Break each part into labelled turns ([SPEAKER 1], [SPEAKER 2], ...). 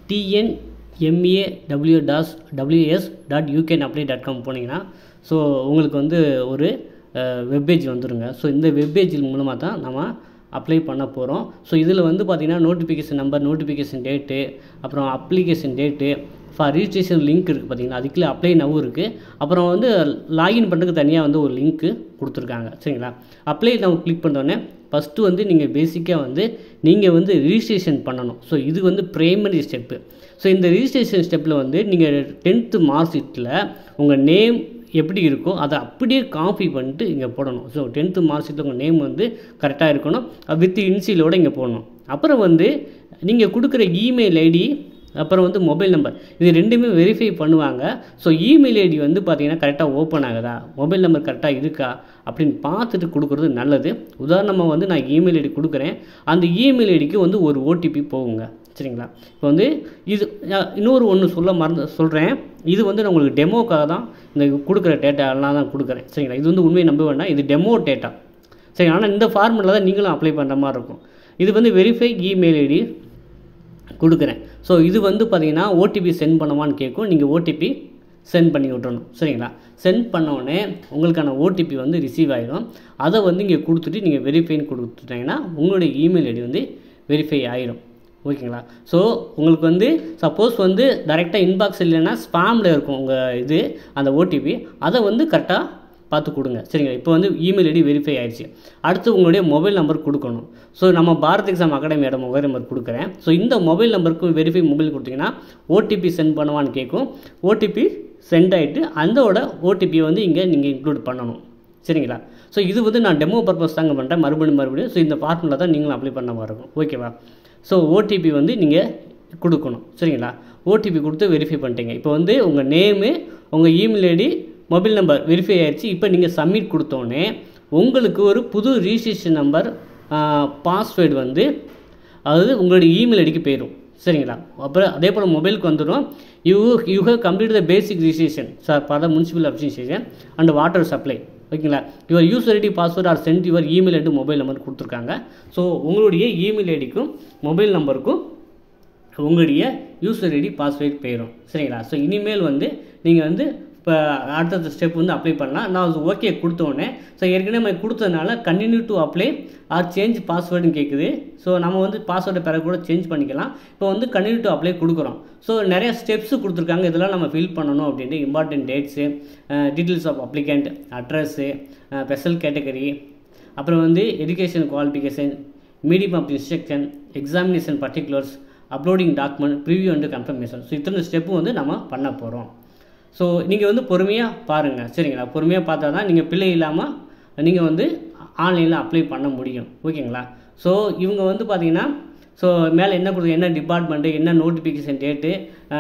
[SPEAKER 1] TNMA W டாஸ் WS dot you can apply dot com போனீங்கன்னா so உங்களுக்கு வந்து ஒரு வெப்பேஜ் வந்துருங்க ஸோ இந்த வெப்பேஜ் மூலமாக தான் நம்ம அப்ளை பண்ண போகிறோம் ஸோ இதில் வந்து பார்த்திங்கன்னா நோட்டிஃபிகேஷன் நம்பர் நோட்டிஃபிகேஷன் டேட்டு அப்புறம் application date for registration link இருக்குது பார்த்தீங்கன்னா அதுக்குள்ளே அப்ளை நவ் இருக்குது அப்புறம் வந்து லாகின் பண்ணுறதுக்கு தனியாக வந்து ஒரு லிங்க்கு கொடுத்துருக்காங்க சரிங்களா அப்ளை நவ் கிளிக் பண்ணோடனே ஃபஸ்ட்டு வந்து நீங்கள் பேசிக்காக வந்து நீங்கள் வந்து ரிஜிஸ்ட்ரேஷன் பண்ணணும் ஸோ இது வந்து ப்ரைமரி ஸ்டெப்பு ஸோ இந்த ரிஜிஸ்ட்ரேஷன் ஸ்டெப்பில் வந்து நீங்கள் டென்த்து மார்க் ஷீட்டில் உங்கள் நேம் எப்படி இருக்கோ அதை அப்படியே காப்பி பண்ணிட்டு இங்கே போடணும் ஸோ டென்த்து மார்க் ஷீட்டில் உங்கள் நேம் வந்து கரெக்டாக இருக்கணும் வித் இன்சியலோட இங்கே போடணும் அப்புறம் வந்து நீங்கள் கொடுக்குற இமெயில் ஐடி அப்புறம் வந்து மொபைல் நம்பர் இது ரெண்டுமே வெரிஃபை பண்ணுவாங்க ஸோ இமெயில் ஐடி வந்து பார்த்தீங்கன்னா கரெக்டாக ஓப்பன் ஆகுதா மொபைல் நம்பர் கரெக்டாக இருக்கா அப்படின்னு பார்த்துட்டு கொடுக்குறது நல்லது உதாரணமாக வந்து நான் இமெயில் ஐடி கொடுக்குறேன் அந்த இமெயில் ஐடிக்கு வந்து ஒரு ஓடிபி போகுங்க சரிங்களா இப்போ வந்து இது அஹ், இன்னொரு ஒன்று சொல்ல மறந்து சொல்கிறேன் இது வந்து நான் உங்களுக்கு டெமோக்காக தான் இந்த கொடுக்குற டேட்டா எல்லாம் தான் கொடுக்குறேன் சரிங்களா இது வந்து உண்மையை நம்ப வேண்டாம் இது டெமோ டேட்டா சரி ஆனால் இந்த ஃபார்மெட்டில் தான் நீங்களும் அப்ளை பண்ணுற மாதிரி இருக்கும் இது வந்து வெரிஃபை இமெயில் ஐடி கொடுக்குறேன் ஸோ இது வந்து பார்த்தீங்கன்னா ஓடிபி சென்ட் பண்ணுவான்னு கேட்கும் நீங்கள் ஓடிபி சென்ட் பண்ணி விட்றணும் சரிங்களா சென்ட் பண்ண உடனே உங்களுக்கான ஓடிபி வந்து ரிசீவ் ஆகிடும் அதை வந்து இங்கே கொடுத்துட்டு நீங்கள் வெரிஃபைன்னு கொடுத்துட்டீங்கன்னா உங்களுடைய இமெயில் ஐடி வந்து வெரிஃபை ஆயிடும் ஓகேங்களா ஸோ உங்களுக்கு வந்து சப்போஸ் வந்து டைரெக்டாக இன்பாக்ஸ் இல்லைன்னா ஸ்பாமில் இருக்கும் உங்கள் இது அந்த ஓடிபி அதை வந்து கரெக்டாக பார்த்து கொடுங்க சரிங்களா இப்போ வந்து இமெயில் ஐடி வெரிஃபை ஆயிடுச்சு அடுத்து உங்களுடைய மொபைல் நம்பர் கொடுக்கணும் ஸோ நம்ம பாரத் எக்ஸாம் அகாடமியோட மொபைல் நம்பர் கொடுக்குறேன் ஸோ இந்த மொபைல் நம்பருக்கு வெரிஃபை மொபைல் கொடுத்தீங்கன்னா ஓடிபி சென்ட் பண்ணுவான்னு கேட்கும் ஓடிபி சென்ட் ஆகிட்டு அதோட ஓடிபியை வந்து இங்கே நீங்கள் இன்க்ளூட் பண்ணணும் சரிங்களா ஸோ இது வந்து நான் டெமோ பர்பஸ் தாங்க பண்ணுறேன் மறுபடியும் மறுபடியும் ஸோ இந்த ஃபார்முலா தான் நீங்களும் அப்ளை பண்ண மாதிரி இருக்கும் ஓகேவா ஸோ ஓடிபி வந்து நீங்கள் கொடுக்கணும் சரிங்களா ஓடிபி கொடுத்து வெரிஃபை பண்ணிட்டீங்க இப்போ வந்து உங்கள் நேமு உங்கள் email ID mobile number verify ஆயிடுச்சு இப்போ நீங்கள் சப்மிட் கொடுத்தோன்னே உங்களுக்கு ஒரு புது ரிஜிஸ்ட்ரேஷன் நம்பர் பாஸ்வேர்டு வந்து அதாவது உங்களுடைய இமெயில் ஐடிக்கு போயிடும் சரிங்களா அப்புறம் அதே போல் மொபைலுக்கு வந்துடும் you you have complete the basic registration sir for the municipal administration and water supply ஓகேங்களா your user ID password are sent your email ID mobile number கொடுத்துருக்காங்க ஸோ உங்களுடைய இமெயில் ஐடிக்கும் மொபைல் நம்பருக்கும் உங்களுடைய யூசர் ஐடி பாஸ்வேர்ட் போயிடும் சரிங்களா so இனிமேல் வந்து நீங்கள் வந்து இப்போ அடுத்தடுத்த ஸ்டெப் வந்து அப்ளை பண்ணலாம் நான் அது ஓகே கொடுத்தோடனே ஸோ ஏற்கனவே நம்ம கொடுத்ததுனால continue to apply or change பாஸ்வேர்டுன்னு கேட்குது ஸோ நம்ம வந்து பாஸ்வேர்டை பிறகு கூட சேஞ்ச் பண்ணிக்கலாம் இப்போ வந்து கண்டினியூ டு அப்ளை கொடுக்குறோம் ஸோ நிறைய ஸ்டெப்ஸ் கொடுத்துருக்காங்க இதெல்லாம் நம்ம ஃபில் பண்ணணும் அப்படின்ட்டு important dates details of applicant address special category அப்புறம் வந்து education qualification medium of instruction examination particulars uploading document preview and confirmation so இத்தனை ஸ்டெப்பும் வந்து நம்ம பண்ண போகிறோம் ஸோ நீங்கள் வந்து பொறுமையாக பாருங்கள் சரிங்களா பொறுமையாக பார்த்தா தான் நீங்கள் பிள்ளை இல்லாமல் நீங்கள் வந்து ஆன்லைனில் அப்ளை பண்ண முடியும் ஓகேங்களா ஸோ இவங்க வந்து பார்த்தீங்கன்னா ஸோ மேலே என்ன கொடுத்து என்ன டிபார்ட்மெண்ட்டு என்ன நோட்டிஃபிகேஷன் டேட்டு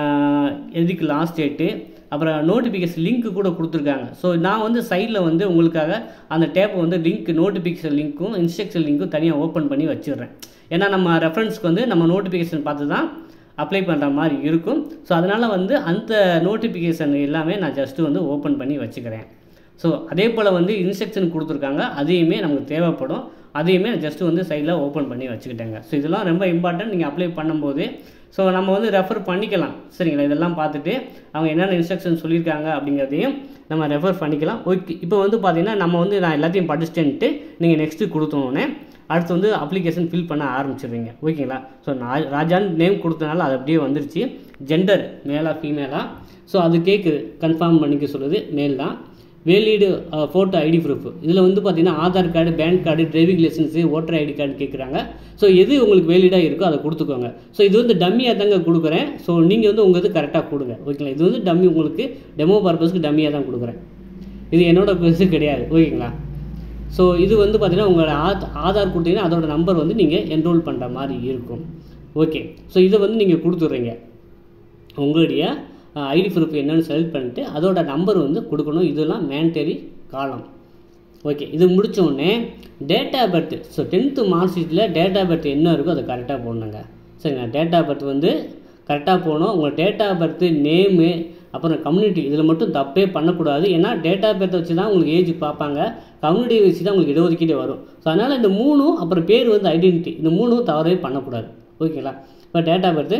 [SPEAKER 1] எதுக்கு லாஸ்ட் டேட்டு அப்புறம் நோட்டிஃபிகேஷன் லிங்க் கூட கொடுத்துருக்காங்க ஸோ நான் வந்து சைடில் வந்து உங்களுக்காக அந்த டேப்பை வந்து லிங்க் நோட்டிஃபிகேஷன் லிங்க்கும் இன்ஸ்ட்ரக்ஷன் லிங்க்கும் தனியாக ஓப்பன் பண்ணி வச்சிடுறேன் ஏன்னா நம்ம ரெஃபரன்ஸ்க்கு வந்து நம்ம நோட்டிஃபிகேஷன் பார்த்து தான் அப்ளை பண்ணுற மாதிரி இருக்கும் ஸோ அதனால் வந்து அந்த நோட்டிஃபிகேஷன் எல்லாமே நான் ஜஸ்ட்டு வந்து ஓப்பன் பண்ணி வச்சுக்கிறேன் ஸோ அதே போல் வந்து இன்ஸ்ட்ரக்ஷன் கொடுத்துருக்காங்க அதையுமே நமக்கு தேவைப்படும் அதையுமே ஜஸ்ட்டு வந்து சைடில் ஓப்பன் பண்ணி வச்சுக்கிட்டேங்க ஸோ இதெல்லாம் ரொம்ப இம்பார்ட்டன்ட் நீங்கள் அப்ளை பண்ணும்போது ஸோ நம்ம வந்து ரெஃபர் பண்ணிக்கலாம் சரிங்களா இதெல்லாம் பார்த்துட்டு அவங்க என்னென்ன இன்ஸ்ட்ரக்ஷன் சொல்லியிருக்காங்க அப்படிங்கிறதையும் நம்ம ரெஃபர் பண்ணிக்கலாம் ஓகே இப்போ வந்து பார்த்தீங்கன்னா நம்ம வந்து நான் எல்லாத்தையும் படிச்சுட்டேன்ட்டு நீங்கள் நெக்ஸ்ட்டு கொடுத்தோன்னே அடுத்து வந்து அப்ளிகேஷன் ஃபில் பண்ண ஆரம்பிச்சிடுவீங்க ஓகேங்களா ஸோ நான் ராஜான்னு நேம் கொடுத்தனால அது அப்படியே வந்துருச்சு ஜெண்டர் மேலா ஃபீமேலா ஸோ அது கேட்குது கன்ஃபார்ம் பண்ணிக்க சொல்லுது மேல் தான் வேலிடு ஃபோட்டோ ஐடி ப்ரூஃப் இதில் வந்து பார்த்தீங்கன்னா Aadhaar card PAN card driving licence voter ID card கேட்குறாங்க ஸோ எது உங்களுக்கு வேலிடாக இருக்கோ அதை கொடுத்துக்கோங்க ஸோ இது வந்து டம்மியாக தாங்க கொடுக்குறேன் ஸோ நீங்கள் வந்து உங்கள் இது கரெக்டாக கொடுங்க ஓகேங்களா இது வந்து டம்மி உங்களுக்கு டெமோ பர்பஸ்க்கு டம்மியாக தான் கொடுக்குறேன் இது என்னோட இது கிடையாது ஓகேங்களா ஸோ இது வந்து பார்த்தீங்கன்னா உங்களோட ஆத் ஆதார் கொடுத்தீங்கன்னா அதோட நம்பர் வந்து நீங்கள் என்ரோல் பண்ணுற மாதிரி இருக்கும் ஓகே ஸோ இதை வந்து நீங்கள் கொடுத்துட்றீங்க உங்களுடைய ஐடி ப்ரூஃப் என்னன்னு செலக்ட் பண்ணிட்டு அதோட நம்பர் வந்து கொடுக்கணும் இதெல்லாம் மேண்டரி காலம் ஓகே இது முடிச்ச உடனே date of birth so tenth mark ஷீட்டில் டேட்டா பர்த் என்ன இருக்கோ அதை கரெக்டாக போடணுங்க சரிங்களா டேட்டா பர்த் வந்து கரெக்டாக போகணும் உங்கள் டேட்டா பர்த்து நேமு அப்புறம் கம்யூனிட்டி இதில் மட்டும் தப்பே பண்ணக்கூடாது ஏன்னா டேட்டா பர்த்தை வச்சு தான் உங்களுக்கு ஏஜ் பார்ப்பாங்க கம்யூனிட்டி வச்சு தான் உங்களுக்கு இடஒதுக்கீடே வரும் ஸோ அதனால் இந்த மூணும் அப்புறம் பேர் வந்து ஐடென்டிட்டி இந்த மூணும் தவறவே பண்ணக்கூடாது ஓகேங்களா இப்போ டேட்டா பர்த்து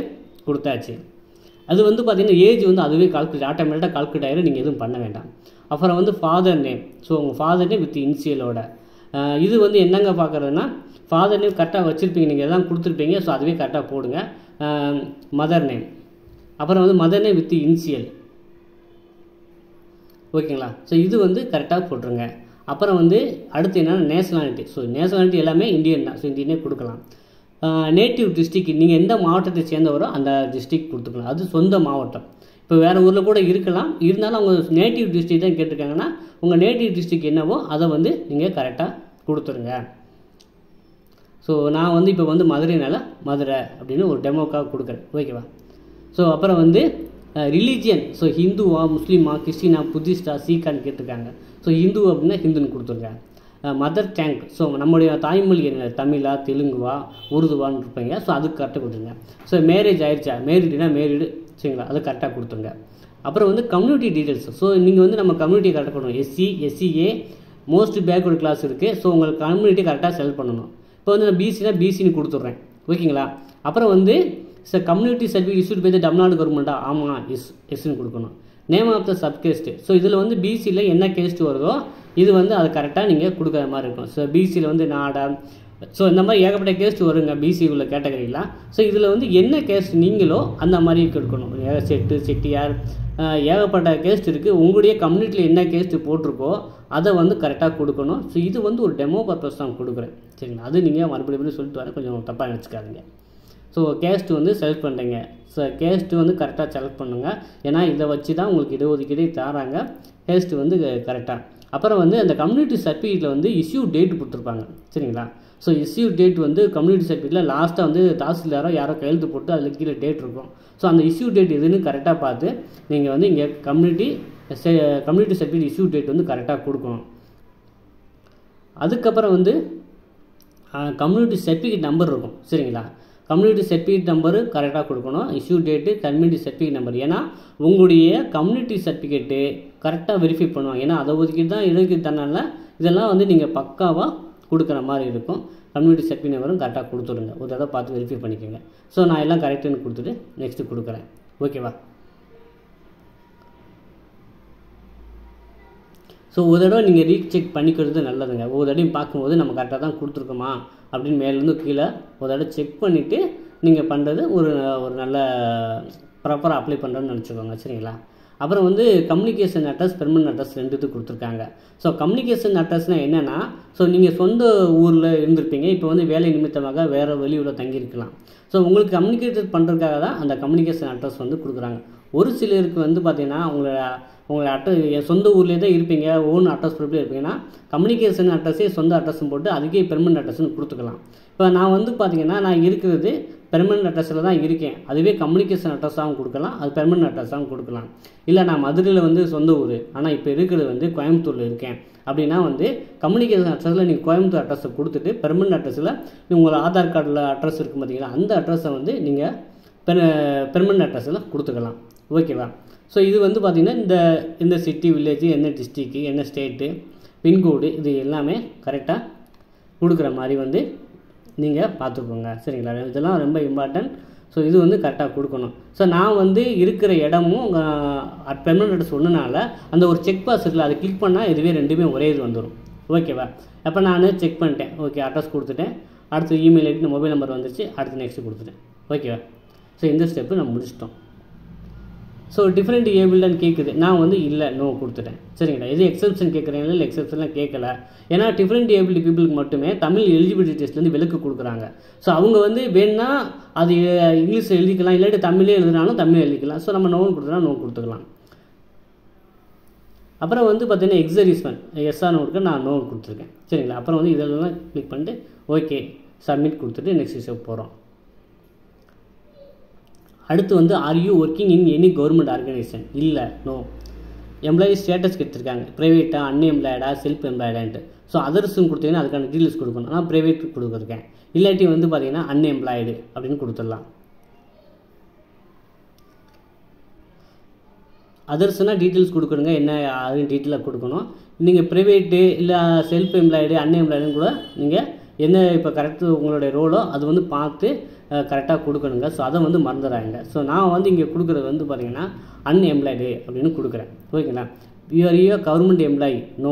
[SPEAKER 1] கொடுத்தாச்சு அது வந்து பார்த்தீங்கன்னா ஏஜ் வந்து அதுவே கால்குலேட் ஆட்டோமேட்டிக்காக கால்குலேட் ஆகிடும் நீங்கள் எதுவும் பண்ண வேண்டாம் அப்புறம் வந்து ஃபாதர் நேம் ஸோ உங்கள் ஃபாதர் நேம் வித் இனிஷியலோட இது வந்து என்னங்க பார்க்குறதுனா ஃபாதர் நேம் கரெக்டாக வச்சுருப்பீங்க நீங்கள் எல்லாம் கொடுத்துருப்பீங்க ஸோ அதுவே கரெக்டாக போடுங்க மதர் நேம் அப்புறம் வந்து மதர் நேம் வித் இனிஷியல் ஓகேங்களா ஸோ இது வந்து கரெக்டாக போட்டுருங்க அப்புறம் வந்து அடுத்து என்னென்னா நேஷனாலிட்டி ஸோ நேஷனாலிட்டி எல்லாமே இந்தியன் தான் ஸோ இந்தியனே கொடுக்கலாம் நேட்டிவ் டிஸ்ட்ரிக் நீங்கள் எந்த மாவட்டத்தை சேர்ந்தவரோ அந்த டிஸ்ட்ரிக் கொடுத்துக்கலாம் அது சொந்த மாவட்டம் இப்போ வேறு ஊரில் கூட இருக்கலாம் இருந்தாலும் அவங்க நேட்டிவ் டிஸ்ட்ரிக் தான் கேட்டிருக்காங்கன்னா உங்கள் நேட்டிவ் டிஸ்ட்ரிக் என்னவோ அதை வந்து நீங்கள் கரெக்டாக கொடுத்துருங்க ஸோ நான் வந்து இப்போ வந்து மதுரைனால மதுரை அப்படின்னு ஒரு டெமோக்காக கொடுக்குறேன் ஓகேவா ஸோ அப்புறம் வந்து ரிலீஜியன் ஸோ ஹிந்துவா முஸ்லீமா கிறிஸ்டினா புத்திஸ்டா சீக்கான்னு கேட்டிருக்காங்க ஸோ ஹிந்து அப்படின்னா ஹிந்துன்னு கொடுத்துருங்க மதர் டேங்க் ஸோ நம்முடைய தாய்மொழி என்ன தமிழா தெலுங்குவா உருதுவான்னு இருப்பீங்க ஸோ அதுக்கு கரெக்டாக கொடுத்துருங்க ஸோ மேரேஜ் ஆயிடுச்சா மேரிடுனா மேரிடு சரிங்களா அது கரெக்டாக கொடுத்துருங்க அப்புறம் வந்து கம்யூனிட்டி டீட்டெயில்ஸ் ஸோ நீங்கள் வந்து நம்ம கம்யூனிட்டி கரெக்டாக பண்ணணும் SC SCA most backward class இருக்குது ஸோ உங்களுக்கு கம்யூனிட்டி கரெக்டாக செலக்ட் பண்ணணும் இப்போ வந்து நான் பிசினா பிசின்னு கொடுத்துட்றேன் ஓகேங்களா அப்புறம் வந்து sir community certificate issued by Tamil Nadu கவர்மெண்ட்டா ஆமாம் எஸ் எஸ்ன்னு கொடுக்கணும் name of the subcaste so இதில் வந்து பிசியில் என்ன கேஸ்ட் வருதோ இது வந்து அது கரெக்டாக நீங்கள் கொடுக்குற மாதிரி இருக்கும் ஸோ பிசியில் வந்து நாடா ஸோ இந்த மாதிரி ஏகப்பட்ட கேஸ்ட் வருங்க பிசி உள்ள கேட்டகரிலாம் ஸோ இதில் வந்து என்ன கேஸ்ட் நீங்களோ அந்த மாதிரி கொடுக்கணும் செட்டு செட்டியார் ஏகப்பட்ட கேஸ்ட் இருக்குது உங்களுடைய கம்யூனிட்டியில் என்ன கேஸ்ட் போட்டிருக்கோ அதை வந்து கரெக்டாக கொடுக்கணும் ஸோ இது வந்து ஒரு டெமோ பர்பஸ் தான் கொடுக்குறேன் சரிங்களா அது நீங்கள் மறுபடியும் சொல்லிட்டு வரேன் கொஞ்சம் தப்பாக நினச்சிக்காதீங்க ஸோ கேஸ்ட் வந்து செலக்ட் பண்ணுறீங்க ஸோ கேஸ்ட் வந்து கரெக்டாக செலக்ட் பண்ணுங்கள் ஏன்னா இதை வச்சு தான் உங்களுக்கு இடஒதுக்கீடே தராங்க கேஸ்ட் வந்து கரெக்டாக அப்புறம் வந்து அந்த கம்யூனிட்டி சர்டிஃபிகேட்டில் வந்து இஷ்யூ டேட் கொடுத்துருப்பாங்க சரிங்களா ஸோ இஷ்யூ டேட் வந்து கம்யூனிட்டி சர்டிஃபிகேட்டில் லாஸ்ட்டாக வந்து தாசில்தாரோ யாரோ கையெழுத்து போட்டு அதில் கீழே டேட் இருக்கும் ஸோ அந்த இஷ்யூ டேட் எதுன்னு கரெக்டாக பார்த்து நீங்கள் வந்து இங்கே community community certificate issue date வந்து கரெக்டாக கொடுக்கணும் அதுக்கப்புறம் வந்து கம்யூனிட்டி சர்டிஃபிகேட் நம்பர் இருக்கும் சரிங்களா கம்யூனிட்டி சர்டிஃபிகேட் நம்பரு கரெக்டாக கொடுக்கணும் issue date community certificate number ஏன்னா உங்களுடைய கம்யூனிட்டி சர்டிஃபிகேட்டு கரெக்டாக வெரிஃபை பண்ணுவாங்க ஏன்னா அதை ஒதுக்கிட்டு தான் இடஒதுக்கீடு தரனால இதெல்லாம் வந்து நீங்கள் பக்காவாக கொடுக்குற மாதிரி இருக்கும் கம்யூனிட்டி சர்டிஃபிகேட் நம்பரும் கரெக்டாக கொடுத்துருங்க ஒரு தடவை பார்த்து வெரிஃபை பண்ணிக்கோங்க ஸோ நான் எல்லாம் கரெக்டுன்னு கொடுத்துட்டு நெக்ஸ்ட்டு கொடுக்குறேன் ஓகேவா ஸோ ஒரு தடவை நீங்கள் ரீசெக் பண்ணிக்கிறது நல்லதுங்க ஒரு தடவையும் பார்க்கும்போது நம்ம கரெக்டாக தான் கொடுத்துருக்கோமா அப்படின்னு மேலேருந்து கீழே ஒரு தடவை செக் பண்ணிவிட்டு நீங்கள் பண்ணுறது ஒரு ஒரு நல்ல ப்ராப்பராக அப்ளை பண்ணுறோன்னு நினச்சிக்கோங்க சரிங்களா அப்புறம் வந்து கம்யூனிகேஷன் அட்ரஸ் பெர்மனன்ட் அட்ரஸ் ரெண்டு இது கொடுத்துருக்காங்க ஸோ கம்யூனிகேஷன் அட்ரஸ்னால் என்னென்னா ஸோ நீங்கள் சொந்த ஊரில் இருந்திருப்பீங்க இப்போ வந்து வேலை நிமித்தமாக வேறு வெளியூரில் தங்கியிருக்கலாம் ஸோ உங்களுக்கு கம்யூனிகேட் பண்ணுறதுக்காக தான் அந்த கம்யூனிகேஷன் அட்ரஸ் வந்து கொடுக்குறாங்க ஒரு சிலருக்கு வந்து பார்த்தீங்கன்னா உங்களை உங்களை அட்ர சொந்த ஊர்லேயே தான் இருப்பீங்க ஓன் அட்ரஸ் ப்ரூஃப்லேயே இருப்பீங்கன்னா கம்யூனிகேஷன் அட்ரஸே சொந்த அட்ரஸ்னு போட்டு அதுக்கே பெர்மனன்ட் அட்ரஸ்னு கொடுத்துக்கலாம் இப்போ நான் வந்து பார்த்தீங்கன்னா நான் இருக்கிறது பெர்மனன்ட் அட்ரஸில் தான் இருக்கேன் அதுவே கம்யூனிகேஷன் அட்ரஸாகவும் கொடுக்கலாம் அது பெர்மனன்ட் அட்ரஸாகவும் கொடுக்கலாம் இல்லை நான் மதுரையில் வந்து சொந்த ஊர் ஆனால் இப்போ இருக்கிறது வந்து கோயம்புத்தூரில் இருக்கேன் அப்படின்னா வந்து கம்யூனிகேஷன் அட்ரஸில் நீங்கள் கோயம்புத்தூர் அட்ரஸை கொடுத்துட்டு பெர்மனன்ட் அட்ரஸில் உங்களோட ஆதார் கார்டில் அட்ரஸ் இருக்குது பார்த்தீங்களா அந்த அட்ரஸை வந்து நீங்கள் பெர் பெர்மனன்ட் அட்ரஸில் கொடுத்துக்கலாம் ஓகேவா ஸோ இது வந்து பார்த்திங்கன்னா இந்த இந்த சிட்டி வில்லேஜ் என்ன டிஸ்ட்ரிக்கு என்ன ஸ்டேட்டு பின்கோடு இது எல்லாமே கரெக்டாக கொடுக்குற மாதிரி வந்து நீங்கள் பார்த்துக்கோங்க சரிங்களா இதெல்லாம் ரொம்ப இம்பார்ட்டன்ட் ஸோ இது வந்து கரெக்டாக கொடுக்கணும் ஸோ நான் வந்து இருக்கிற இடமும் பெர்மனன்ட் அட்ரஸ் ஒன்றுனால அந்த ஒரு செக் பாஸ் இருக்குல்ல அதை கிளிக் பண்ணால் இதுவே ரெண்டுமே ஒரே இது வந்துடும் ஓகேவா அப்போ நான் செக் பண்ணிட்டேன் ஓகே அட்ரஸ் கொடுத்துட்டேன் அடுத்து இமெயில் ஐடி மொபைல் நம்பர் வந்துச்சு அடுத்து நெக்ஸ்ட்டு கொடுத்துட்டேன் ஓகேவா ஸோ இந்த ஸ்டெப்பு நம்ம முடிச்சிட்டோம் ஸோ டிஃப்ரெண்ட் ஏபிள்டான்னு கேட்குது நான் வந்து இல்லை நோ கொடுத்துட்டேன் சரிங்களா இது எக்ஸப்ஷன் கேட்குறீங்களா இல்லை எக்ஸப்ஷன்லாம் கேட்கல ஏன்னா டிஃப்ரெண்ட் ஏபிலிட்டி பீப்புளுக்கு மட்டுமே தமிழ் எலிஜிபிலிட்டி டெஸ்ட்லேருந்து விலக்கு கொடுக்குறாங்க ஸோ அவங்க வந்து வேணா அது இங்கிலீஷில் எழுதிக்கலாம் இல்லாட்டி தமிழே எழுதினாலும் தமிழ் எழுதிக்கலாம் ஸோ நம்ம நோன் கொடுத்தனா நோ கொடுத்துக்கலாம் அப்புறம் வந்து பார்த்தீங்கன்னா எக்ஸரிஸ்மெண்ட் எஸ்ஆர் நோட்டுக்கு நான் நோ கொடுத்துருக்கேன் சரிங்களா அப்புறம் வந்து இதெல்லாம் கிளிக் பண்ணிட்டு ஓகே சப்மிட் கொடுத்துட்டு நெக்ஸ்ட் ஸ்டெப் போகிறோம் அடுத்து வந்து are you working in any government organisation இல்லை நோ எம்ப்ளாயி ஸ்டேட்டஸ் கொடுத்துருக்காங்க ப்ரைவேட்டா அன்எம்ப்ளாய்டா செல்ஃப் எம்ப்ளாய்டான்ட்டு ஸோ அதர்ஸும் கொடுத்தீங்கன்னா அதுக்கான டீட்டெயில்ஸ் கொடுக்கணும் நான் ப்ரைவேட் கொடுத்துருக்கேன் இல்லாட்டி வந்து பார்த்தீங்கன்னா அன்எம்ப்ளாய்டு அப்படின்னு கொடுத்துடலாம் அதர்ஸ்னால் டீட்டெயில்ஸ் கொடுக்கணுங்க என்ன அது டீட்டெயிலாக கொடுக்கணும் நீங்கள் ப்ரைவேட்டு இல்லை செல்ஃப் எம்ப்ளாய்டு அன்எம்ப்ளாய்டுன்னு கூட நீங்கள் என்ன இப்போ கரெக்டு உங்களுடைய ரோலோ அது வந்து பார்த்து கரெக்டாக கொடுக்கணுங்க ஸோ அதை வந்து மறந்துடுறாங்க ஸோ நான் வந்து இங்கே கொடுக்குறது வந்து பார்த்தீங்கன்னா அன்எம்ப்ளாய்டு அப்படின்னு கொடுக்குறேன் ஓகேங்களா you are you government employee no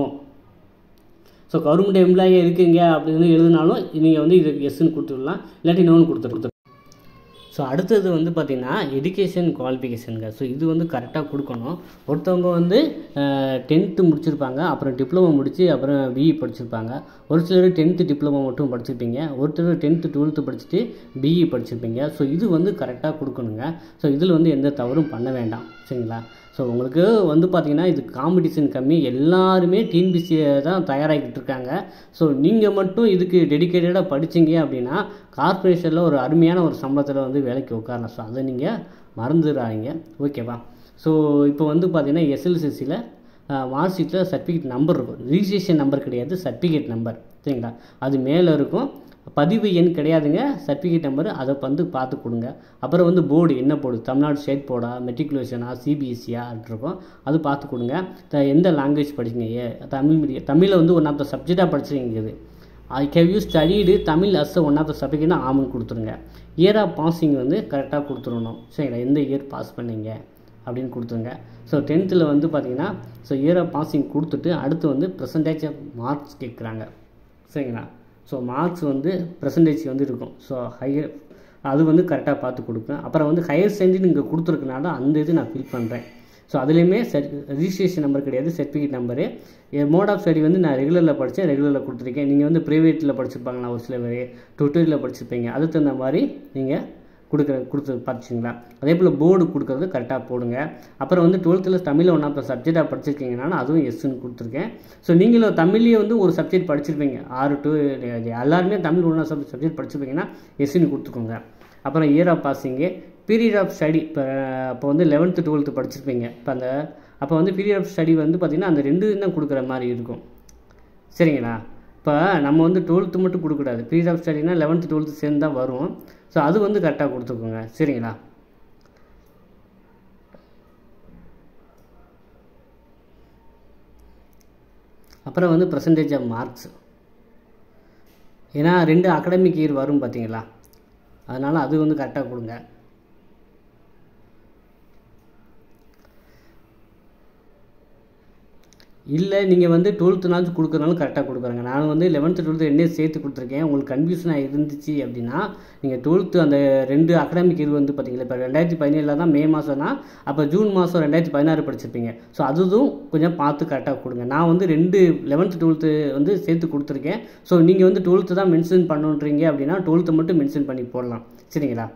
[SPEAKER 1] so government employee இருக்கீங்க அப்படின்னு எழுதினாலும் நீங்கள் வந்து இது எஸ்ன்னு கொடுத்துடலாம் இல்லாட்டி நோன்னு கொடுத்து கொடுத்துரு ஸோ அடுத்தது வந்து பார்த்திங்கன்னா எஜுகேஷன் குவாலிஃபிகேஷனுங்க ஸோ இது வந்து கரெக்டாக கொடுக்கணும் ஒருத்தவங்க வந்து டென்த்து முடிச்சிருப்பாங்க அப்புறம் டிப்ளமோ முடித்து அப்புறம் பிஇ படிச்சிருப்பாங்க ஒரு சிலர் டென்த்து டிப்ளமோ மட்டும் படிச்சிருப்பீங்க ஒருத்தர் டென்த்து டுவெல்த்து படிச்சுட்டு பிஇ படிச்சிருப்பீங்க ஸோ இது வந்து கரெக்டாக கொடுக்கணுங்க ஸோ இதில் வந்து எந்த தவறும் பண்ண வேண்டாம் சரிங்களா ஸோ உங்களுக்கு வந்து பார்த்திங்கன்னா இது காம்படிஷன் கம்மி எல்லாருமே டிஎன்பிசியை தான் தயாராகிக்கிட்டு இருக்காங்க ஸோ நீங்கள் மட்டும் இதுக்கு டெடிக்கேட்டடாக படிச்சீங்க அப்படின்னா கார்ப்பரேஷனில் ஒரு அருமையான ஒரு சம்பளத்தில் வந்து வேலைக்கு உட்காரலாம் ஸோ அதை நீங்கள் மறந்துடாதீங்க ஓகேவா ஸோ இப்போ வந்து பார்த்தீங்கன்னா எஸ்எல்சிசியில் மார்க் ஷீட்டில் சர்டிஃபிகேட் நம்பர் இருக்கும் ரிஜிஸ்ட்ரேஷன் நம்பர் கிடையாது சர்டிஃபிகேட் நம்பர் சரிங்களா அது மேலே இருக்கும் பதிவு எண் கிடையாதுங்க சர்டிஃபிகேட் நம்பர் அதை வந்து பார்த்து கொடுங்க அப்புறம் வந்து போர்டு என்ன போர்டு தமிழ்நாடு ஸ்டேட் போர்டா மெட்ரிகுலேஷனா சிபிஎஸ்சியா இருக்கும் அது பார்த்து கொடுங்க த- எந்த லாங்குவேஜ் படிச்சீங்க ஏ தமிழ் மீடியம் தமிழில் வந்து ஒன் ஆஃப் த சப்ஜெக்டாக படிச்சிருக்குது I gave you studied Tamil as one of the சப்ஜெக்ட்னா ஆமன் கொடுத்துருங்க இயர் ஆஃப் பாசிங் வந்து கரெக்டாக கொடுத்துடணும் சரிங்களா எந்த இயர் பாஸ் பண்ணீங்க அப்படின்னு கொடுத்துருங்க ஸோ டென்த்தில் வந்து பார்த்தீங்கன்னா ஸோ இயர் ஆஃப் பாசிங் கொடுத்துட்டு அடுத்து வந்து பர்சன்டேஜ் ஆஃப் மார்க்ஸ் கேட்குறாங்க சரிங்களா ஸோ மார்க்ஸ் வந்து பர்சன்டேஜ் வந்து இருக்கும் ஸோ ஹையர் அது வந்து கரெக்டாக பார்த்து கொடுப்பேன் அப்புறம் வந்து ஹையர் செகண்டரி இங்கே கொடுத்துருக்கனால அந்த இது நான் ஃபில் பண்ணுறேன் ஸோ அதுலேயுமே சர்ட் ரிஜிஸ்ட்ரேஷன் நம்பர் கிடையாது certificate number mode of study வந்து நான் ரெகுலரில் படித்தேன் ரெகுலரில் கொடுத்துருக்கேன் நீங்கள் வந்து ப்ரைவேட்டில் படிச்சிருப்பாங்களா ஒரு சில பேர் டுட்டோரியலில் படிச்சிருப்பீங்க அதுக்கு தகுந்த மாதிரி நீங்கள் கொடுக்குற கொடுத்து பார்த்துச்சிங்களா அதே போல் போர்டு கொடுக்குறது கரெக்டாக போடுங்க அப்புறம் வந்து டுவெல்த்தில் தமிழில் ஒன்றா இப்போ சப்ஜெக்டாக படிச்சிருக்கீங்கன்னா அதுவும் எஸ்ன்னு கொடுத்துருக்கேன் ஸோ நீங்களும் தமிழ்லேயே வந்து ஒரு சப்ஜெக்ட் படிச்சிருப்பீங்க ஆறு டு எல்லாருமே தமிழ் ஒன்றா சப் சப்ஜெக்ட் படிச்சிருப்பீங்கன்னா எஸ்ன்னு கொடுத்துக்கோங்க அப்புறம் year of passing period of study இப்போ இப்போ வந்து லெவன்த்து டுவெல்த்து படிச்சிருப்பீங்க இப்போ அந்த அப்போ வந்து பீரியட் ஆஃப் ஸ்டடி வந்து பார்த்திங்கன்னா அந்த ரெண்டு தான் கொடுக்குற மாதிரி இருக்கும் சரிங்களா இப்போ நம்ம வந்து டுவெல்த்து மட்டும் கொடுக்கக்கூடாது பீரியட் ஆஃப் ஸ்டடினா லெவன்த்து டுவெல்த்து சேர்ந்து தான் வரும் ஸோ அது வந்து கரெக்டாக கொடுத்துக்கோங்க சரிங்களா அப்புறம் வந்து பர்சன்டேஜ் ஆஃப் மார்க்ஸ் ஏன்னா ரெண்டு அகடமிக் இயர் வரும் பார்த்தீங்களா அதனால் அது வந்து கரெக்டாக கொடுங்க இல்லை நீங்கள் வந்து டுவெல்த்து நாள் கொடுக்குறனாலும் கரெக்டாக கொடுக்குறாங்க நான் வந்து லெவன்த்து டுவெல்த்து ரெண்டே சேர்த்து கொடுத்துருக்கேன் உங்களுக்கு கன்ஃபியூஷனாக இருந்துச்சு அப்படின்னா நீங்கள் டுவெல்த்து அந்த ரெண்டு அகடாமிக் இது வந்து பார்த்தீங்களா இப்போ ரெண்டாயிரத்தி பதினேழில் தான் மே மாதம்னா அப்போ ஜூன் மாதம் ரெண்டாயிரத்தி பதினாறு படிச்சிருப்பீங்க ஸோ அதுவும் கொஞ்சம் பார்த்து கரெக்டாக கொடுங்க நான் வந்து ரெண்டு லெவன்த்து டுவெல்த்து வந்து சேர்த்து கொடுத்துருக்கேன் ஸோ நீங்கள் வந்து டுவெல்த்து தான் மென்ஷன் பண்ணுன்றீங்க அப்படின்னா டுவெல்த்து மட்டும் மென்ஷன் பண்ணி போடலாம் சரிங்களா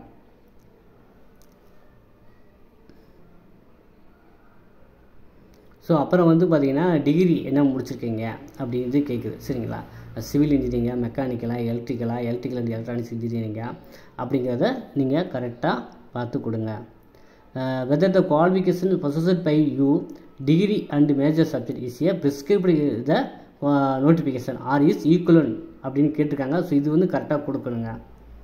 [SPEAKER 1] ஸோ அப்புறம் வந்து பார்த்தீங்கன்னா டிகிரி என்ன முடிச்சிருக்கீங்க அப்படின்றது கேட்குது சரிங்களா சிவில் இன்ஜினியரிங்கா மெக்கானிக்கலா எலக்ட்ரிக்கலா எலக்ட்ரிக்கல் அண்ட் எலக்ட்ரானிக்ஸ் இன்ஜினியரிங்கா அப்படிங்கிறத நீங்கள் கரெக்டாக பார்த்து கொடுங்க whether the qualification possessed by you degree and major subject is a prescribed the notification or is equivalent அப்படின்னு கேட்டிருக்காங்க ஸோ இது வந்து கரெக்டாக கொடுக்கணுங்க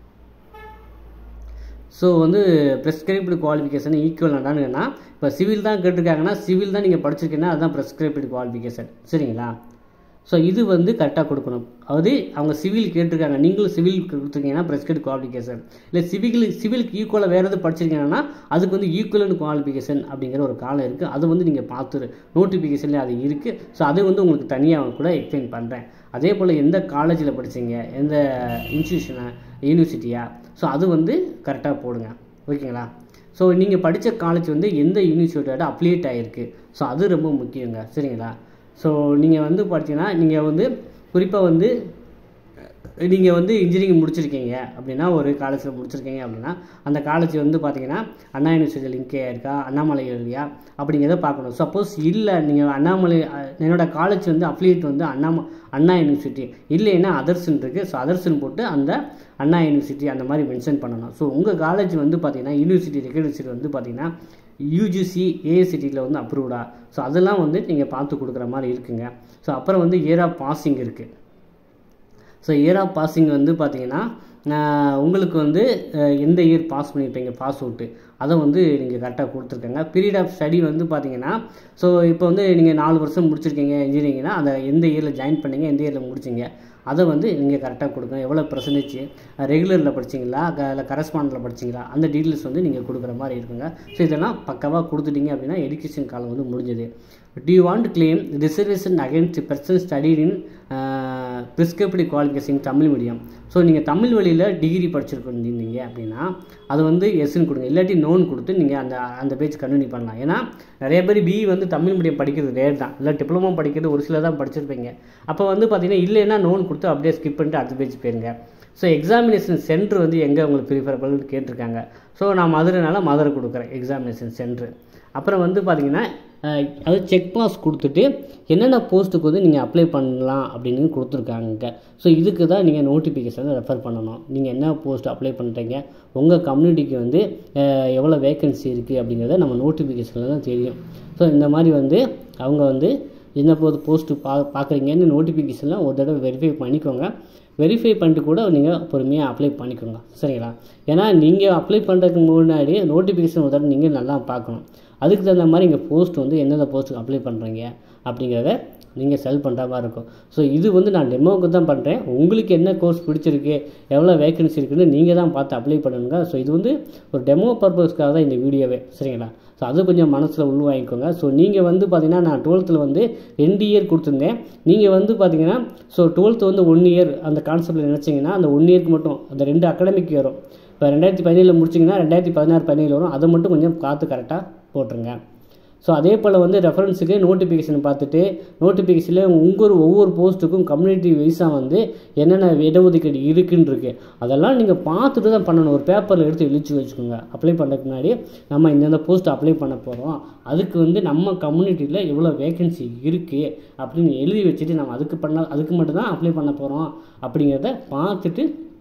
[SPEAKER 1] ஸோ வந்து ப்ரெஸ்கிரைப்டு குவாலிஃபிகேஷன் ஈக்குவலண்டானுங்கன்னா இப்போ சிவில் தான் கேட்டிருக்காங்கன்னா சிவில் தான் நீங்கள் படிச்சிருக்கீங்கன்னா அதுதான் ப்ரெஸ்கிரைப்டு குவாலிஃபிகேஷன் சரிங்களா ஸோ இது வந்து கரெக்டாக கொடுக்கணும் அதாவது அவங்க சிவில் கேட்டிருக்காங்க நீங்களும் சிவில் கொடுத்துருக்கீங்கன்னா ப்ரெஸ்கிரைப்டு குவாலிஃபிகேஷன் இல்லை சிவில் சிவிலுக்கு ஈக்குவலாக வேறு எது படிச்சிருக்கீங்கன்னா அதுக்கு வந்து ஈக்குவலன் குவாலிஃபிகேஷன் அப்படிங்கிற ஒரு காலம் இருக்குது அது வந்து நீங்கள் பார்த்து நோட்டிஃபிகேஷனில் அது இருக்குது ஸோ அது வந்து உங்களுக்கு தனியாக கூட எக்ஸ்பிளைன் பண்ணுறேன் அதே போல் எந்த காலேஜில் படிச்சீங்க எந்த இன்ஸ்டியூஷனை யூனிவர்சிட்டியா ஸோ அது வந்து கரெக்டாக போடுங்க ஓகேங்களா ஸோ நீங்கள் படித்த காலேஜ் வந்து எந்த யூனிவர்சிட்டியோட அப்ளியேட் ஆகிருக்கு ஸோ அது ரொம்ப முக்கியங்க சரிங்களா ஸோ நீங்கள் வந்து பார்த்தீங்கன்னா நீங்கள் வந்து குறிப்பாக வந்து நீங்கள் வந்து இன்ஜினியரிங் முடிச்சிருக்கீங்க அப்படின்னா ஒரு காலேஜில் முடிச்சிருக்கீங்க அப்படின்னா அந்த காலேஜ் வந்து பார்த்தீங்கன்னா அண்ணா யூனிவர்சிட்டி லிங்கே இருக்கா அண்ணாமலை இல்லையா அப்படிங்கிறத பார்க்கணும் சப்போஸ் இல்லை நீங்கள் அண்ணாமலை அஹ், என்னோட காலேஜ் வந்து அஃபிலியேட் வந்து அண்ணாம அண்ணா யூனிவர்சிட்டி இல்லைன்னா அதர்ஸ்ன்னு இருக்குது ஸோ அதர்ஸ்ன்னு போட்டு அந்த அண்ணா யூனிவர்சிட்டி அந்த மாதிரி மென்ஷன் பண்ணணும் ஸோ உங்கள் காலேஜ் வந்து பார்த்தீங்கன்னா யூனிவர்சிட்டி ரெகனைசேஷன் வந்து பார்த்தீங்கன்னா யூஜிசி ஏஐசிடியில் வந்து அப்ரூவ்டா ஸோ அதெல்லாம் வந்து நீங்கள் பார்த்து கொடுக்குற மாதிரி இருக்குங்க ஸோ அப்புறம் வந்து இயர் ஆஃப் பாசிங் இருக்குது ஸோ இயர் ஆஃப் பாசிங் வந்து பார்த்தீங்கன்னா ஆஹ் உங்களுக்கு வந்து அஹ், எந்த இயர் பாஸ் பண்ணியிருப்பீங்க பாஸ் அவுட்டு அதை வந்து நீங்கள் கரெக்டாக கொடுத்துருக்கங்க பீரியட் ஆஃப் ஸ்டடி வந்து பார்த்தீங்கன்னா ஸோ இப்போ வந்து நீங்கள் நாலு வருஷம் முடிச்சிருக்கீங்க இன்ஜினியரிங்னா அந்த எந்த இயரில் ஜாயின் பண்ணீங்க எந்த இயரில் முடிச்சிங்க அதை வந்து நீங்கள் கரெக்டாக கொடுக்கணும் எவ்வளோ பர்சன்டேஜ் ரெகுலரில் படிச்சிங்களா க இல்லை கரஸ்பாண்டில் படிச்சிங்களா அந்த டீட்டெயில்ஸ் வந்து நீங்கள் கொடுக்குற மாதிரி இருக்குங்க ஸோ இதெல்லாம் பக்காவாக கொடுத்துட்டீங்க அப்படின்னா எஜுகேஷன் காலம் வந்து முடிஞ்சது do you want to claim reservation against the person studied in uh, prescribed qualification Tamil medium so நீங்கள் தமிழ் வழியில் டிகிரி படிச்சிருக்கீங்க அப்படின்னா அது வந்து எஸ்ன்னு கொடுங்க இல்லாட்டி நோன் கொடுத்து நீங்கள் அந்த அந்த பேஜ் கண்டினியூ பண்ணலாம் ஏன்னா நிறைய பேர் பிஇ வந்து தமிழ் மீடியம் படிக்கிறது ரேர் தான் இல்லை டிப்ளமோ படிக்கிறது ஒரு சில தான் படிச்சிருப்பீங்க அப்போ வந்து பார்த்தீங்கன்னா இல்லைன்னா நோன் கொடுத்து அப்படியே ஸ்கிப் பண்ணிட்டு அடுத்த பேஜ் போயிருங்க ஸோ எக்ஸாமினேஷன் சென்டர் வந்து எங்கே உங்களுக்கு ப்ரிஃபரபிள்னு கேட்டிருக்காங்க ஸோ நான் மதுரைனால மதுரை கொடுக்குறேன் எக்ஸாமினேஷன் சென்டர் அப்புறம் வந்து பார்த்தீங்கன்னா அஹ், அது செக் பாஸ் கொடுத்துட்டு என்னென்ன போஸ்ட்டுக்கு வந்து நீங்கள் அப்ளை பண்ணலாம் அப்படின்னு கொடுத்துருக்காங்க ஸோ இதுக்கு தான் நீங்கள் நோட்டிஃபிகேஷனை ரெஃபர் பண்ணணும் நீங்கள் என்ன போஸ்ட் அப்ளை பண்ணுறீங்க உங்கள் கம்யூனிட்டிக்கு வந்து அஹ், எவ்வளோ வேகன்சி இருக்குது அப்படிங்கிறத நம்ம நோட்டிஃபிகேஷனில் தான் தெரியும் ஸோ இந்த மாதிரி வந்து அவங்க வந்து என்ன போது போஸ்ட்டு பா பார்க்குறீங்கன்னு நோட்டிஃபிகேஷனில் ஒரு தடவை வெரிஃபை பண்ணிக்கோங்க வெரிஃபை பண்ணிட்டு கூட நீங்கள் பொறுமையாக அப்ளை பண்ணிக்கோங்க சரிங்களா ஏன்னா நீங்கள் அப்ளை பண்ணுறதுக்கு முன்னாடி நோட்டிஃபிகேஷன் ஒரு தடவை நீங்கள் நல்லா பார்க்கணும் அதுக்கு தகுந்த மாதிரி இங்கே போஸ்ட் வந்து எந்தெந்த போஸ்ட்டுக்கு அப்ளை பண்ணுறீங்க அப்படிங்கிறத நீங்கள் செல் பண்ணுற மாதிரி இருக்கும் ஸோ இது வந்து நான் டெமோவுக்கு தான் பண்ணுறேன் உங்களுக்கு என்ன கோர்ஸ் பிடிச்சிருக்கு எவ்வளோ வேகன்சி இருக்குன்னு நீங்கள் தான் பார்த்து அப்ளை பண்ணுங்க ஸோ இது வந்து ஒரு டெமோ பர்பஸ்க்காக தான் இந்த வீடியோவே சரிங்களா ஸோ அது கொஞ்சம் மனசில் உள்வாங்கிக்கோங்க ஸோ நீங்கள் வந்து பார்த்தீங்கன்னா நான் டுவெல்த்தில் வந்து ரெண்டு இயர் கொடுத்துருந்தேன் நீங்கள் வந்து பார்த்தீங்கன்னா ஸோ டுவெல்த்து வந்து ஒன் இயர் அந்த கான்செப்ட்டில் நினச்சிங்கன்னா அந்த ஒன் இயருக்கு மட்டும் அந்த ரெண்டு அகாடமிக் வரும் இப்போ ரெண்டாயிரத்தி பதினேழில் முடிச்சிங்கன்னா ரெண்டாயிரத்தி பதினாறு பதினேழு வரும் அதை மட்டும் கொஞ்சம் பார்த்து கரெக்டாக போட்டுருங்க ஸோ அதே போல் வந்து ரெஃபரன்ஸுக்கு நோட்டிஃபிகேஷன் பார்த்துட்டு நோட்டிஃபிகேஷனில் உங்கள் ஒவ்வொரு போஸ்ட்டுக்கும் கம்யூனிட்டி வைஸாக வந்து என்னென்ன இடஒதுக்கீடு இருக்குன்னு இருக்கு அதெல்லாம் நீங்கள் பார்த்துட்டு தான் பண்ணணும் ஒரு பேப்பரில் எடுத்து இழிச்சு வச்சுக்கோங்க அப்ளை பண்ணுறதுக்கு முன்னாடி நம்ம இந்தந்த போஸ்ட் அப்ளை பண்ண போகிறோம் அதுக்கு வந்து நம்ம கம்யூனிட்டியில் எவ்வளோ வேகன்சி இருக்குது அப்படின்னு எழுதி வச்சுட்டு நம்ம அதுக்கு பண்ண அதுக்கு மட்டும் தான் அப்ளை பண்ண போகிறோம் அப்படிங்கிறத பார்த்துட்டு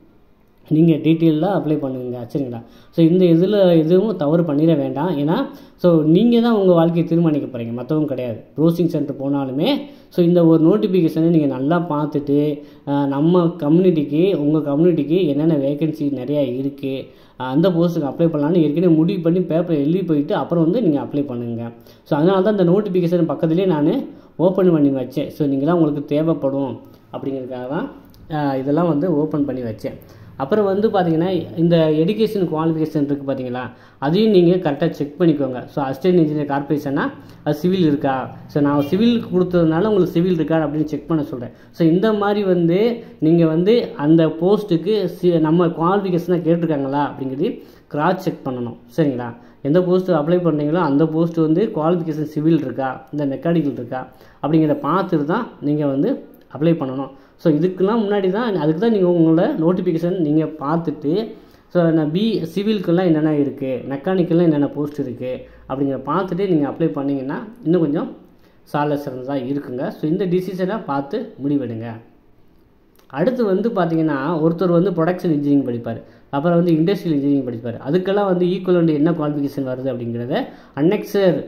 [SPEAKER 1] நீங்கள் டீட்டெயிலாக அப்ளை பண்ணுங்க சரிங்களா ஸோ இந்த இதில் எதுவும் தவறு பண்ணிட வேண்டாம் ஏன்னா ஸோ நீங்கள் தான் உங்கள் வாழ்க்கையை தீர்மானிக்க போகிறீங்க மற்றவங்க கிடையாது ப்ரௌசிங் சென்டர் போனாலுமே ஸோ இந்த ஒரு நோட்டிஃபிகேஷனை நீங்கள் நல்லா பார்த்துட்டு ஆஹ், நம்ம கம்யூனிட்டிக்கு உங்கள் கம்யூனிட்டிக்கு என்னென்ன வேகன்சி நிறையா இருக்குது அந்த போஸ்ட்டுக்கு அப்ளை பண்ணலான்னு ஏற்கனவே முடிவு பண்ணி பேப்பர் எழுதி போயிட்டு அப்புறம் வந்து நீங்கள் அப்ளை பண்ணுங்கள் ஸோ அதனால தான் இந்த நோட்டிஃபிகேஷன் பக்கத்துலேயே நான் ஓப்பன் பண்ணி வச்சேன் ஸோ நீங்களாம் உங்களுக்கு தேவைப்படும் அப்படிங்கிறதுக்காக தான் ஆஹ், இதெல்லாம் வந்து ஓப்பன் பண்ணி வச்சேன் அப்புறம் வந்து பார்த்தீங்கன்னா இந்த எடுகேஷன் குவாலிஃபிகேஷன் இருக்குது பார்த்தீங்களா அதையும் நீங்கள் கரெக்டாக செக் பண்ணிக்கோங்க ஸோ அசிஸ்டன்ட் இன்ஜினியர் கார்பரேஷனா அது சிவில் இருக்கா ஸோ நான் சிவில் கொடுத்ததுனால உங்களுக்கு சிவில் இருக்கா அப்படின்னு செக் பண்ண சொல்கிறேன் ஸோ இந்த மாதிரி வந்து நீங்கள் வந்து அந்த போஸ்ட்டுக்கு சி நம்ம குவாலிஃபிகேஷனாக கேட்டிருக்காங்களா அப்படிங்கிறது கிராஸ் செக் பண்ணணும் சரிங்களா எந்த போஸ்ட்டு அப்ளை பண்ணுறீங்களோ அந்த போஸ்ட் வந்து குவாலிஃபிகேஷன் சிவில் இருக்கா இந்த மெக்கானிக்கல் இருக்கா அப்படிங்கிறத பார்த்துட்டு தான் நீங்கள் வந்து அப்ளை பண்ணணும் ஸோ இதுக்கெல்லாம் முன்னாடி தான் அதுக்கு தான் நீங்கள் உங்களோட நோட்டிஃபிகேஷன் நீங்கள் பார்த்துட்டு ஸோ நான் பி சிவிலுக்கெல்லாம் என்னென்ன இருக்குது மெக்கானிக்கெல்லாம் என்னென்ன போஸ்ட் இருக்குது அப்படிங்கிற பார்த்துட்டு நீங்கள் அப்ளை பண்ணிங்கன்னா இன்னும் கொஞ்சம் சால சிறந்ததாக இருக்குங்க ஸோ இந்த டிசிஷனை பார்த்து முடிவெடுங்க அடுத்து வந்து பார்த்தீங்கன்னா ஒருத்தர் வந்து ப்ரொடக்ஷன் இன்ஜினியரிங் படிப்பார் அப்புறம் வந்து இண்டஸ்ட்ரியல் இன்ஜினியரிங் படிப்பார் அதுக்கெல்லாம் வந்து ஈக்குவலண்ட் என்ன குவாலிஃபிகேஷன் வருது அப்படிங்கிறத அன்னெக்சர்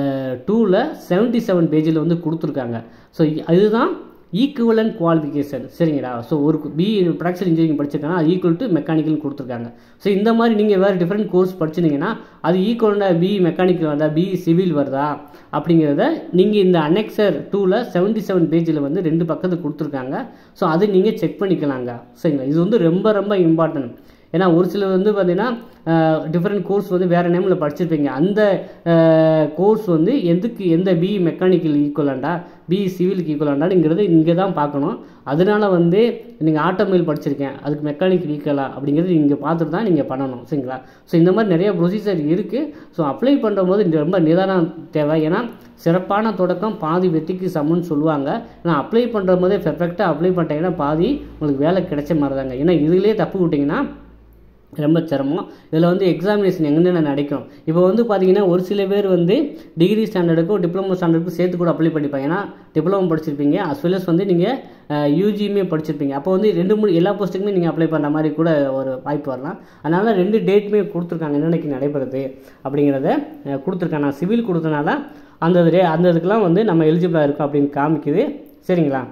[SPEAKER 1] டூவில் செவன்ட்டி செவன் பேஜில் வந்து கொடுத்துருக்காங்க ஸோ அதுதான் ஈக்குவலண்ட் குவாலிஃபிகேஷன் சரிங்களா ஸோ ஒரு பி ப்ரொடக்ஷன் இன்ஜினியரிங் படிச்சிருக்காங்க அது ஈக்குவல் டு மெக்கானிக்கல் கொடுத்துருக்காங்க ஸோ இந்த மாதிரி நீங்கள் வேறு டிஃப்ரெண்ட் கோர்ஸ் படிச்சிருந்தீங்கன்னா அது ஈக்குவலாக பி மெக்கானிக்கல் வருதா பி சிவில் வருதா அப்படிங்கிறத நீங்கள் இந்த அனெக்சர் டூவில் செவன்ட்டி செவன் பேஜில் வந்து ரெண்டு பக்கத்து கொடுத்துருக்காங்க ஸோ அது நீங்கள் செக் பண்ணிக்கலாங்க சரிங்களா இது வந்து ரொம்ப ரொம்ப இம்பார்ட்டன்ட் ஏன்னா ஒரு சிலர் வந்து பார்த்தீங்கன்னா டிஃப்ரெண்ட் கோர்ஸ் வந்து வேறு நேமில் படிச்சிருப்பீங்க அந்த கோர்ஸ் வந்து எதுக்கு எந்த பிஇ மெக்கானிக்கல் ஈக்குவலாண்டா பிஇ சிவிலுக்கு ஈக்குவலாண்டாங்கிறது இங்கே தான் பார்க்கணும் அதனால வந்து நீங்கள் ஆட்டோமொபைல் படிச்சிருக்கேன் அதுக்கு மெக்கானிக்கல் ஈக்குவலா அப்படிங்கிறது இங்கே பார்த்துட்டு தான் நீங்கள் பண்ணணும் சரிங்களா ஸோ இந்த மாதிரி நிறைய ப்ரொசீஜர் இருக்குது ஸோ அப்ளை பண்ணும்போது இது ரொம்ப நிதானம் தேவை ஏன்னா சிறப்பான தொடக்கம் பாதி வெற்றிக்கு சமம்னு சொல்லுவாங்க ஆனால் அப்ளை பண்ணுற போதே பெர்ஃபெக்டாக அப்ளை பண்ணிட்டீங்கன்னா பாதி உங்களுக்கு வேலை கிடைச்ச மாதிரி தாங்க ஏன்னா இதுலேயே தப்பு விட்டிங்கன்னா ரொம்ப சிரமம் இதில் வந்து எக்ஸாமினேஷன் எங்கென்ன நடக்கும் இப்போ வந்து பார்த்தீங்கன்னா ஒரு சில பேர் வந்து டிகிரி ஸ்டாண்டர்டுக்கும் டிப்ளமோ ஸ்டாண்டர்டுக்கும் சேர்த்து கூட அப்ளை பண்ணிப்பாங்க ஏன்னா டிப்ளமோ படிச்சிருப்பீங்க அஸ் வெல் வந்து நீங்கள் யூஜியுமே படிச்சிருப்பீங்க அப்போ வந்து ரெண்டு மூணு எல்லா போஸ்ட்டுக்குமே நீங்கள் அப்ளை பண்ணுற மாதிரி கூட ஒரு வாய்ப்பு வரலாம் அதனால் ரெண்டு டேட்டுமே கொடுத்துருக்காங்க என்னென்னைக்கு நடைபெறுது அப்படிங்கிறத அஹ், கொடுத்துருக்காங்க நான் சிவில் கொடுத்தனால அந்த ரே அந்த இதுக்கெலாம் வந்து நம்ம எலிஜிபிளாக இருக்கோம் அப்படின்னு காமிக்குது சரிங்களா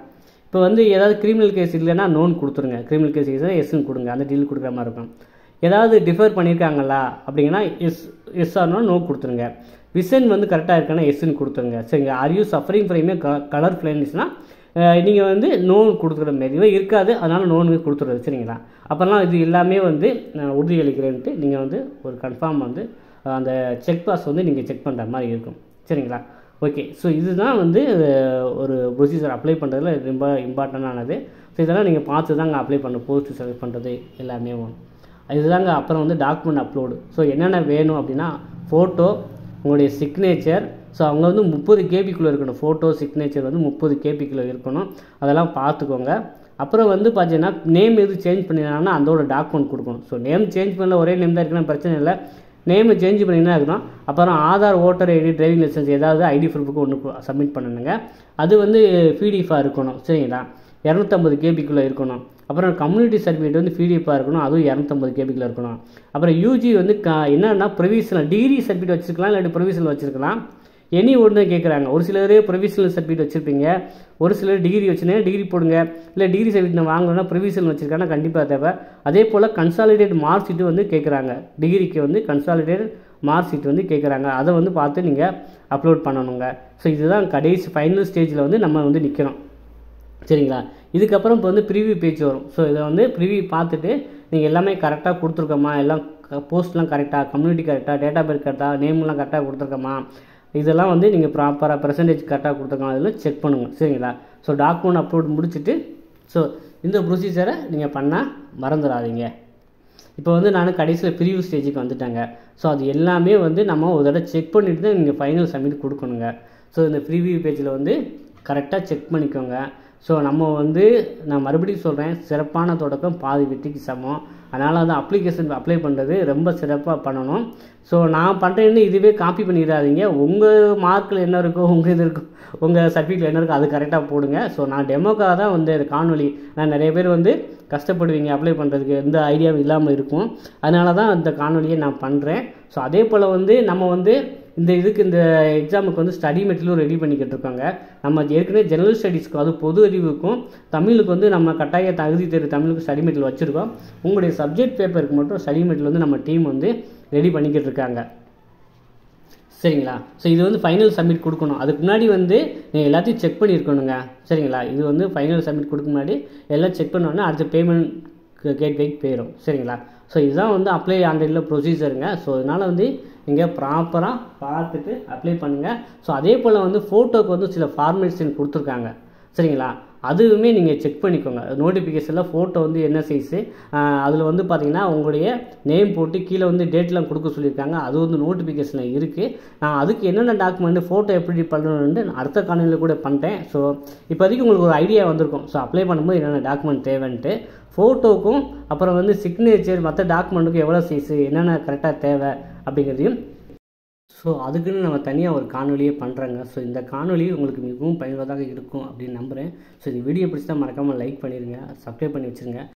[SPEAKER 1] இப்போ வந்து ஏதாவது கிரிமினல் கேஸ் இல்லைன்னா நோன் கொடுத்துருங்க கிரிமினல் கேஸ் எஸ்ன்னு கொடுங்க அந்த டீல் கொடுக்குற மாதிரி இருக்கும் ஏதாவது டிஃபர் பண்ணியிருக்காங்களா அப்படிங்கன்னா எஸ் எஸ் ஆர்னா நோ கொடுத்துருங்க விசன் வந்து கரெக்டாக இருக்கானா எஸ்ன்னு கொடுத்துருங்க சரிங்க ஆர் யூ சஃபரிங் ஃப்ரைமே க கலர் ஃப்ளைண்ட்ஸ்னால் நீங்கள் வந்து நோன் கொடுக்குற மாரி இருக்காது அதனால் நோன் கொடுத்துருது சரிங்களா அப்போல்லாம் இது எல்லாமே வந்து நான் உறுதியளிக்கிறேன்ட்டு நீங்கள் வந்து ஒரு கன்ஃபார்ம் வந்து அந்த செக் பாஸ் வந்து நீங்கள் செக் பண்ணுற மாதிரி இருக்கும் சரிங்களா ஓகே ஸோ இதுதான் வந்து ஒரு ப்ரொசீஜர் அப்ளை பண்ணுறதுல ரொம்ப இம்பார்ட்டண்டானது ஸோ இதெல்லாம் நீங்கள் பார்த்து தாங்க அப்ளை பண்ண போஸ்ட் செலக்ட் பண்ணுறது எல்லாமே இதுதாங்க அப்புறம் வந்து டாக்குமெண்ட் அப்லோடு ஸோ என்னென்ன வேணும் அப்படின்னா ஃபோட்டோ உங்களுடைய சிக்னேச்சர் ஸோ அவங்க வந்து முப்பது கேபிக்குள்ளே இருக்கணும் ஃபோட்டோ சிக்னேச்சர் வந்து முப்பது கேபிக்குள்ளே இருக்கணும் அதெல்லாம் பார்த்துக்கோங்க அப்புறம் வந்து பார்த்தீங்கன்னா நேம் எது சேஞ்ச் பண்ணினாங்கன்னா அதோட டாக்குமெண்ட் கொடுக்கணும் ஸோ நேம் சேஞ்ச் பண்ணல ஒரே நேம் தான் இருக்குன்னா பிரச்சனை இல்லை நேமு சேஞ்ச் பண்ணிங்கன்னா இருக்கணும் அப்புறம் Aadhaar voter ID driving licence ஏதாவது ஐடி ப்ரூஃபுக்கு ஒன்று சப்மிட் பண்ணணுங்க அது வந்து பிடிஎஃபாக இருக்கணும் சரிங்களா இரநூத்தம்பது கேபிக்குள்ளே இருக்கணும் அப்புறம் கம்யூனிட்டி சர்டிஃபிகேட் வந்து பிடிஎஃபாக இருக்கணும் அதுவும் இரநூத்தம்பது கேபிக்குள்ளே இருக்கணும் அப்புறம் யூஜி வந்து க என்னென்னா ப்ரொவிஷனல் டிகிரி சர்டிஃபிகேட் வச்சுருக்கலாம் இல்லாட்டி ப்ரொவிஷனல் வச்சுருக்கலாம் எனி ஒன்று கேட்குறாங்க ஒரு சிலர் ப்ரொவிஷனல் சர்டிஃபிகேட் வச்சுருப்பீங்க ஒரு சிலர் டிகிரி வச்சுருந்தேன் டிகிரி போடுங்க இல்லை டிகிரி சர்டிஃபிகேட் நான் வாங்கணும்னா ப்ரொவிஷனல் வச்சுருக்காங்கன்னா கண்டிப்பாக தேவை அதே போல் கன்சாலிடேட் மார்க் ஷீட்டு வந்து கேட்குறாங்க டிகிரிக்கு வந்து கன்சாலிடேட் மார்க் ஷீட் வந்து கேட்குறாங்க அதை வந்து பார்த்து நீங்கள் அப்லோட் பண்ணணுங்க ஸோ இதுதான் கடைசி ஃபைனல் ஸ்டேஜில் வந்து நம்ம வந்து நிற்கிறோம் சரிங்களா இதுக்கப்புறம் இப்போ வந்து ப்ரிவியூ பேஜ் வரும் ஸோ இதை வந்து ப்ரிவியூ பார்த்துட்டு நீங்கள் எல்லாமே கரெக்டாக கொடுத்துருக்கோமா எல்லாம் போஸ்ட்லாம் கரெக்டாக கம்யூனிட்டி கரெக்டாக டேட்டா பேர் கரெக்டாக நேம்லாம் கரெக்டாக கொடுத்துருக்கோமா இதெல்லாம் வந்து நீங்கள் ப்ராப்பராக பர்சன்டேஜ் கரெக்டாக கொடுத்துருக்கோம் அதில் செக் பண்ணுங்கள் சரிங்களா ஸோ டாக்குமெண்ட் அப்லோட் முடிச்சுட்டு ஸோ இந்த ப்ரொசீஜரை நீங்கள் பண்ணால் மறந்துடாதீங்க இப்போ வந்து நான் கடைசியில் ப்ரிவியூ ஸ்டேஜுக்கு வந்துட்டேங்க ஸோ அது எல்லாமே வந்து நம்ம ஒரு தடவை செக் பண்ணிட்டு தான் நீங்கள் ஃபைனல் சப்மிட் கொடுக்கணுங்க ஸோ இந்த ப்ரிவியூ பேஜில் வந்து கரெக்டாக செக் பண்ணிக்கோங்க ஸோ நம்ம வந்து நான் மறுபடியும் சொல்கிறேன் சிறப்பான தொடக்கம் பாதி வெற்றிக்கு சமம் அதனால் வந்து அப்ளிகேஷன் அப்ளை பண்ணுறது ரொம்ப சிறப்பாக பண்ணணும் ஸோ நான் பண்ணுறேன்னு இதுவே காப்பி பண்ணிடாதீங்க உங்கள் மார்க்கில் என்ன இருக்கோ உங்கள் இது இருக்கோ உங்கள் சர்டிஃபிகேட்டில் என்ன இருக்கோ அது கரெக்டாக போடுங்க ஸோ நான் டெமோக்காக தான் வந்து இந்த காணொலி நான் நிறைய பேர் வந்து கஷ்டப்படுவீங்க அப்ளை பண்ணுறதுக்கு எந்த ஐடியாவும் இல்லாமல் இருக்கும் அதனால தான் இந்த காணொலியை நான் பண்ணுறேன் ஸோ அதே போல் வந்து நம்ம வந்து இந்த இதுக்கு இந்த எக்ஸாமுக்கு வந்து ஸ்டடி மெட்டீரியலும் ரெடி பண்ணிக்கிட்டு இருக்காங்க நம்ம ஏற்கனவே ஜெனரல் ஸ்டடீஸ்க்கு அது பொது அறிவுக்கும் தமிழுக்கு வந்து நம்ம கட்டாய தகுதி தேர்வு தமிழுக்கு ஸ்டடி மெட்டீரியல் வச்சுருக்கோம் உங்களுடைய சப்ஜெக்ட் பேப்பருக்கு மட்டும் ஸ்டடி மெட்டீரியல் வந்து நம்ம டீம் வந்து ரெடி பண்ணிக்கிட்டு இருக்காங்க சரிங்களா ஸோ இது வந்து ஃபைனல் சப்மிட் கொடுக்கணும் அதுக்கு முன்னாடி வந்து நீங்கள் எல்லாத்தையும் செக் பண்ணியிருக்கணுங்க சரிங்களா இது வந்து ஃபைனல் சப்மிட் கொடுக்க முன்னாடி எல்லாம் செக் பண்ணோன்னா அடுத்த பேமெண்ட் கேட்வேக்கு போயிடும் சரிங்களா ஸோ இதுதான் வந்து அப்ளை ஆன்லைனில் ப்ரொசீஜருங்க ஸோ அதனால் வந்து நீங்கள் ப்ராப்பராக பார்த்துட்டு அப்ளை பண்ணுங்கள் ஸோ அதே போல் வந்து ஃபோட்டோக்கு வந்து சில ஃபார்மேட்ஸன் கொடுத்துருக்காங்க சரிங்களா அதுவுமே நீங்கள் செக் பண்ணிக்கோங்க நோட்டிஃபிகேஷனில் ஃபோட்டோ வந்து என்ன சைஸு அதில் வந்து பார்த்தீங்கன்னா உங்களுடைய நேம் போட்டு கீழே வந்து டேட்லாம் கொடுக்க சொல்லியிருக்காங்க அது வந்து நோட்டிஃபிகேஷனில் இருக்குது நான் அதுக்கு என்னென்ன டாக்குமெண்ட் ஃபோட்டோ எப்படி பண்ணணும்னு நான் அடுத்த காலையில் கூட பண்ணிட்டேன் ஸோ இப்போதைக்கு உங்களுக்கு ஒரு ஐடியா வந்திருக்கும் ஸோ அப்ளை பண்ணும்போது என்னென்ன டாக்குமெண்ட் தேவைன்ட்டு ஃபோட்டோக்கும் அப்புறம் வந்து சிக்னேச்சர் மற்ற டாக்குமெண்ட்டுக்கும் எவ்வளோ சைஸு என்னென்ன கரெக்டாக தேவை அப்படிங்கிறதையும் ஸோ அதுக்குன்னு நம்ம தனியாக ஒரு காணொலியே பண்ணுறேங்க ஸோ இந்த காணொலி உங்களுக்கு மிகவும் பயனுள்ளதாக இருக்கும் அப்படின்னு நம்புகிறேன் ஸோ இந்த வீடியோ பிடிச்சா மறக்காமல் லைக் பண்ணிடுங்க சப்ஸ்கிரைப் பண்ணி வச்சுருங்க